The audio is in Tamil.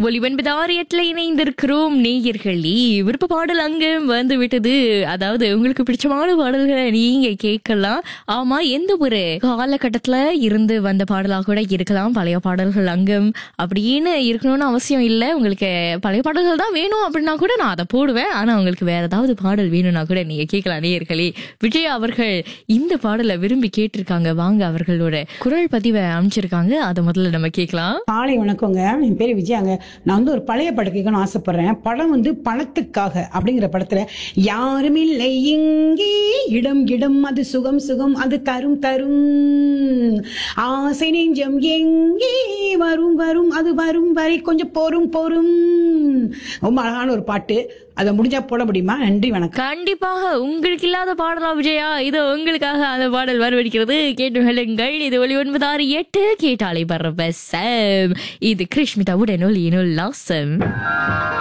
ஒலிவன்பதாறு எட்டுல இணைந்திருக்கிறோம் நேயர்களே விருப்ப பாடல் அங்க வந்து விட்டது அதாவது உங்களுக்கு பிடிச்சமான பாடல்களை நீங்க கேட்கலாம் ஆமா எந்த ஒரு காலகட்டத்துல இருந்து வந்த பாடலாக கூட இருக்கலாம் பழைய பாடல்கள் அங்கம் அப்படின்னு இருக்கணும்னு அவசியம் இல்லை உங்களுக்கு பழைய பாடல்கள் தான் வேணும் அப்படின்னா கூட நான் அதை போடுவேன் ஆனா உங்களுக்கு வேற ஏதாவது பாடல் வேணும்னா கூட நீங்க கேட்கலாம் நேயர்களே விஜய் அவர்கள் இந்த பாடலை விரும்பி கேட்டிருக்காங்க வாங்க அவர்களோட குரல் பதிவை அமைச்சிருக்காங்க அதை முதல்ல நம்ம கேட்கலாம் காலை வணக்கங்க என் பேர் விஜயாங்க நான் வந்து ஒரு பழைய படம் கேட்கணும்னு ஆசைப்படுறேன் படம் வந்து பணத்துக்காக அப்படிங்கிற படத்துல யாரும் இல்லை இங்கே இடம் இடம் அது சுகம் சுகம் அது தரும் தரும் ஆசை நெஞ்சம் எங்கே வரும் வரும் அது வரும் வரை கொஞ்சம் பொறும் பொறும் ரொம்ப அழகான ஒரு பாட்டு அதை முடிஞ்சா போட முடியுமா நன்றி வணக்கம் கண்டிப்பாக உங்களுக்கு இல்லாத பாடலா விஜயா இது உங்களுக்காக அந்த பாடல் வரவழைக்கிறது கேட்டு ஹெலுங்கள் இது ஒளி ஒன்பதாறு எட்டு கேட்டாலே பரவ இது கிருஷ்மிதா உடன் ஒளியின் உல்லாசம்